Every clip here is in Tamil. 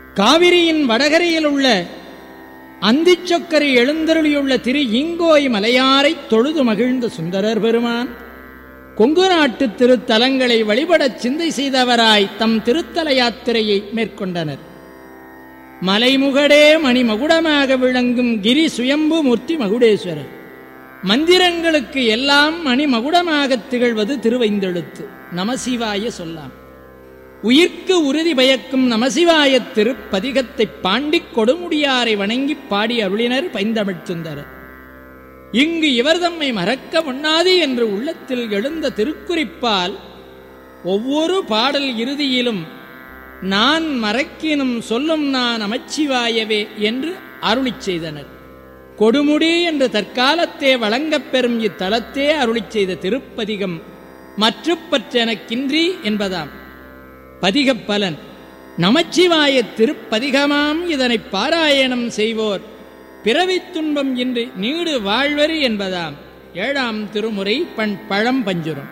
காவிரியின் வடகரையில் உள்ள அந்திச்சொக்கரை எழுந்தருளியுள்ள திரு இங்கோய் மலையாரைத் தொழுது மகிழ்ந்த சுந்தரர் பெருமான் கொங்கு நாட்டு திருத்தலங்களை வழிபடச் சிந்தை செய்தவராய் தம் திருத்தல யாத்திரையை மேற்கொண்டனர் மலைமுகடே மணிமகுடமாக விளங்கும் கிரி சுயம்பு மூர்த்தி மகுடேஸ்வரர் மந்திரங்களுக்கு எல்லாம் மணிமகுடமாகத் திகழ்வது திருவைந்தெழுத்து நமசிவாய சொல்லாம் உயிர்க்கு உறுதி பயக்கும் நமசிவாயத் திருப்பதிகத்தைப் பாண்டிக் கொடுமுடியாரை வணங்கிப் பாடி அருளினர் பைந்தமிழ்ச் சுந்தரர் இங்கு இவர் தம்மை மறக்க முன்னாது என்று உள்ளத்தில் எழுந்த திருக்குறிப்பால் ஒவ்வொரு பாடல் இறுதியிலும் நான் மறக்கினும் சொல்லும் நான் அமைச்சிவாயவே என்று அருளிச் செய்தனர் கொடுமுடி என்று தற்காலத்தே வழங்கப் பெறும் இத்தலத்தே அருளிச் செய்த திருப்பதிகம் மற்றுப்பற்றெனக்கின்றி என்பதாம் பதிகப் பலன் நமச்சிவாய திருப்பதிகமாம் இதனைப் பாராயணம் செய்வோர் பிறவித் துன்பம் இன்றி நீடு வாழ்வரு என்பதாம் ஏழாம் திருமுறை பண் பழம் பஞ்சுரம்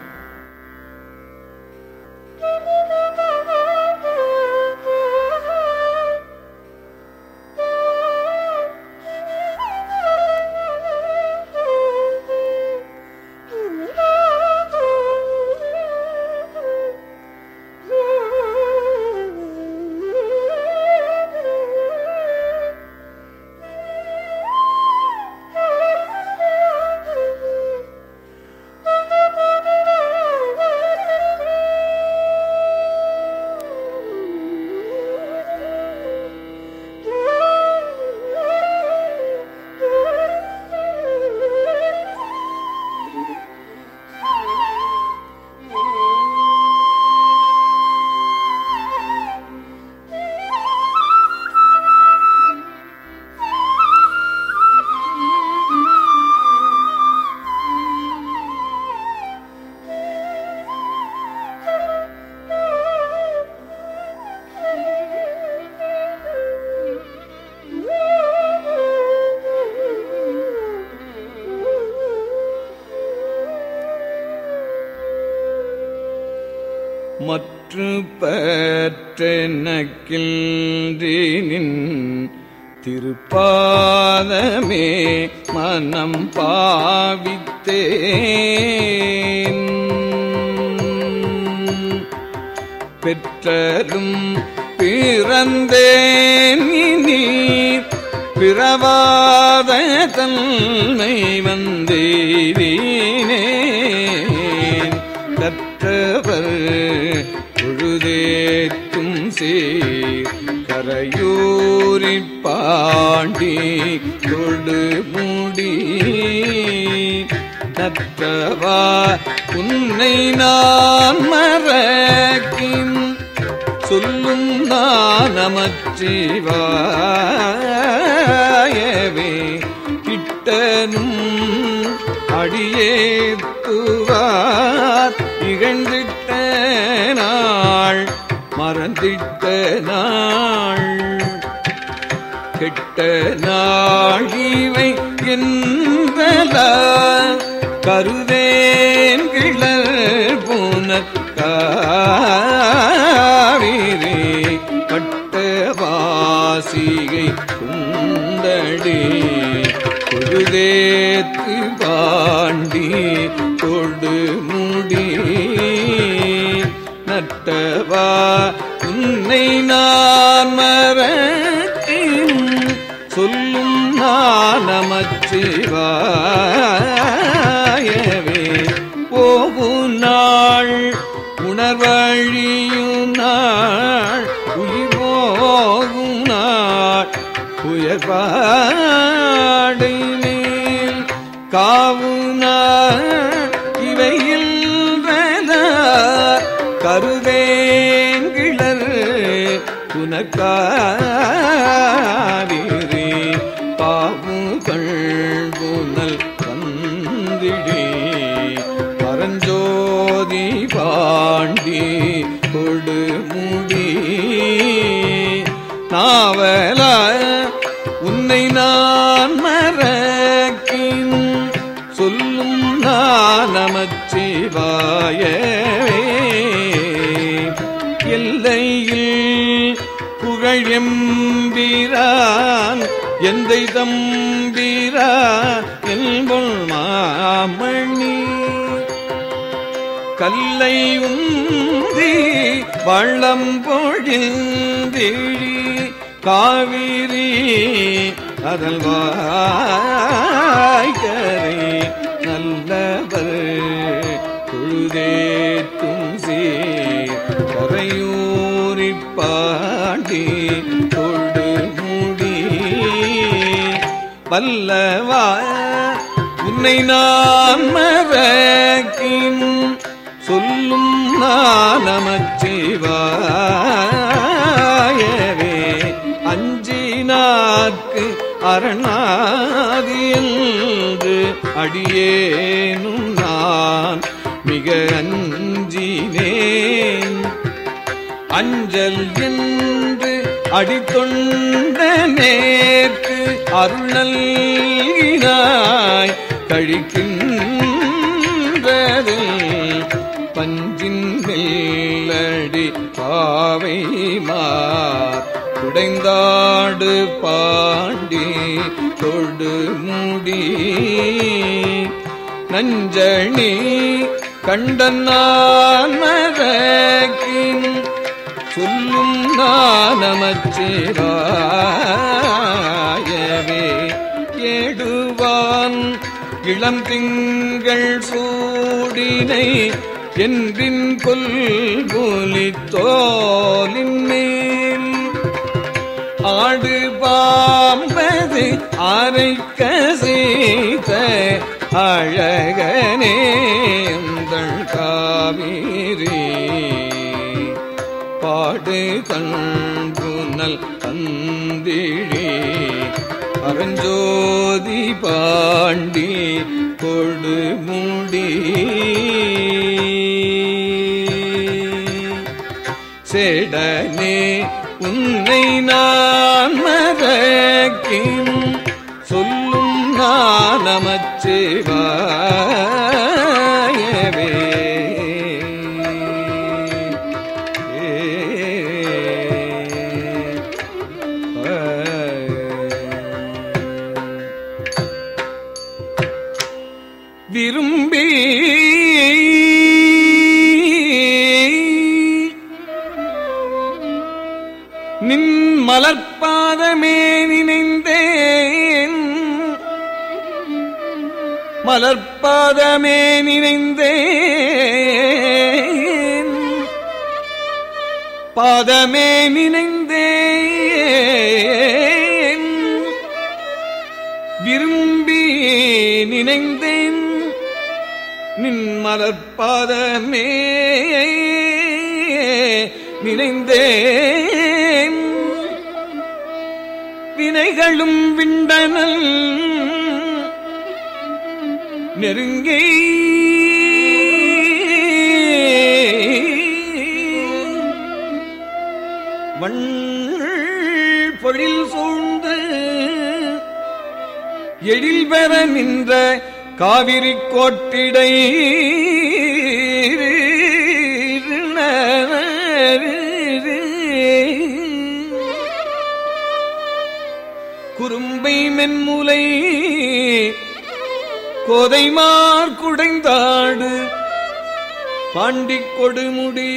மற்று பற்றெனக்கின்றேனின் திருப்பாதமே மனம் பாவித்தேன் பெற்றலும் பிறந்தேன் இனி பிறவாத தன்மை வந்தேனேன் கற்றவர் பொழுதேத்தும் சேர் கரையூரிற் பாண்டி கொடு முடி நற்றவா உன்னை நான் மறக்கின் சொல்லும் நானமச்சிவாயவே கிட்டனும் அடியேத்துவார் இகழ்ந்திட்ட நாள் மறந்திட்ட நாள் கெட்ட நாழிவை என்பல கருதேன் கிளர் புனக்காவிரே கட்ட வாசிகை குண்டடி பொழுதேத்து பாண்டி கொடு முடி நட்டவா உன்னை நான் மறக்கின் சொல்லும் நானமச்சிவாயவே போகும் நாள் உணர்வழியும் நாள் உயிர் போகும் நாள் உயர்பாடை மேல் காவு நாள் இவையில் கருதேன் கிளர் புனக்காவிரே பாவுகள் புனல் வந்திடே பரஞ்சோதி பாண்டி கொடு முடி நாவல உன்னை நான் மறக்கின் சொல்லும் நான் நமச்சிவாயவே எல்லையில் புகழெம்பீரான் எந்தை தம்பீரா என்பொள் மாமணி கல்லை உந்தி வள்ளம் பொழிந்திழி காவிரி அதல் வாய்கரை நல்லவர் தொழுதேத்தும் சீர் கரையூரி பாண்டி தொடு முடி வல்லவா உன்னை நான் மறக்கின் சொல்லும் நானமச்சிவாயவே அஞ்சினாக்கு அரணாதி என்று அடியேனும் நான் மிக அஞ்சினேன் அஞ்சல் என்று அடித்தொண்ட நேர்க்கு அருளல்கினாய் கழிக்கின்றது பஞ்சின் நெல்லடி பாவை மார் குடைந்தாடு பாண்டி தொடு முடி நஞ்சணி கண்டன் நான் மறக்கின் சொல்லும் நானமச்சிவாயவே ஏடுவான் இளம் திங்கள் சூடினை என்றின் கொல்புலி தோலின் மேல் ஆடு பாம்பது அரைக்க செய்த அழகனேந்தள் காவிரி பாடு கண்புனல் தந்திழி அருஞ்சோதி பாண்டி கொடுமுடி சேடனே உன்னை நான் மறக்கின் சொல்லும் நானமச்சிவாயவே விரும்பி நின் மலர்பாதமே நினைந்தேன் மலர்பாதமே நினைந்தேன் பாதமே நினைந்தேன் விரும்பி நினைந்தேன் நின் மலர்பாதமே நினைந்தேன் வினைகளும் விண்டனல் நெருங்கி வண் பொழில் சூழ்ந்து எழில் பெற நின்ற காவிரி கோட்டிடை குறும்பை மென்முலை கோதைமார் குடைந்தாடு பாண்டிக் கொடுமுடி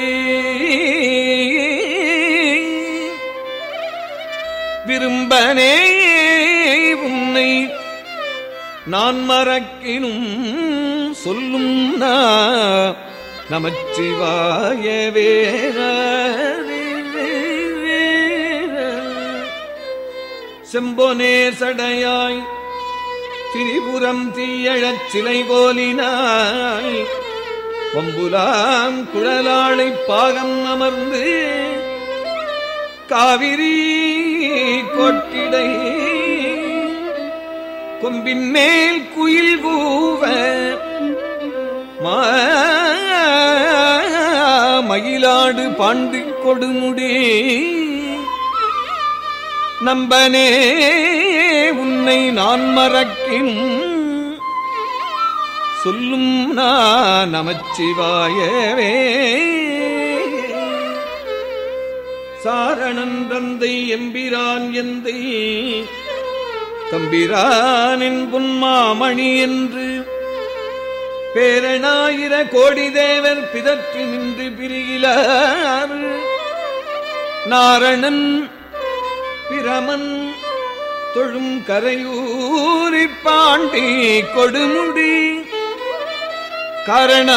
விரும்பனே உன்னை நான் மறக்கினும் சொல்லும் நா நமச்சிவாயவே செம்பொனே சடையாய் திரிபுரம் தீயழச் சிலை கோலினாய் வம்புலாம் குழலாளை பாகம் அமர்ந்து காவிரி கொட்டிடை கொம்பின் மேல் குயில் கூவ மயிலாடு பாண்டு கொடுமுடி நம்பனே உன்னை நான் மறக்கின் சொல்லும் நான் நமச்சிவாயவே சாரணன் தந்தை எம்பிரான் எந்தை தம்பிரானின் புன்மாமணி என்று பேரணாயிர கோடி தேவர் பிதற்றி நின்று பிரிகிலார் நாரணன் பிரமன் தொழும் கரையூரிற் பாண்டி கொடுமுடி காரண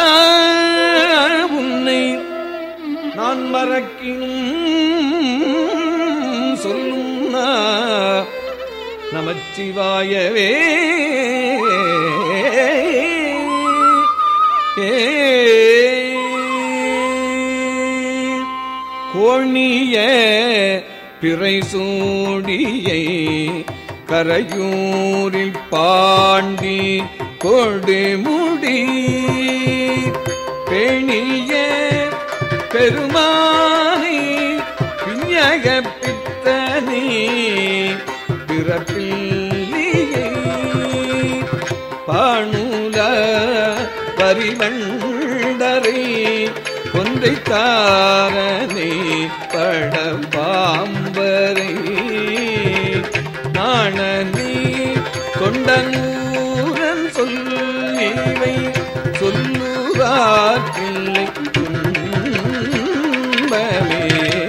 உன்னை நான் மறக்கினும் சொல்லும் நா- நமச்சிவாயவே கோணிய பிறை சூடியை கரையூரில் பாண்டி கொடுமுடி பெணிய பெருமானி பிஞக பித்தனி பிறப்பில்லியை பாணுல பரிவண்டரை ஒன்றை தாரனை படபாம்பரை நாணனி கொண்டூரன் சொல்லிவை சொல்லுவாற்றில்லை துன்பமே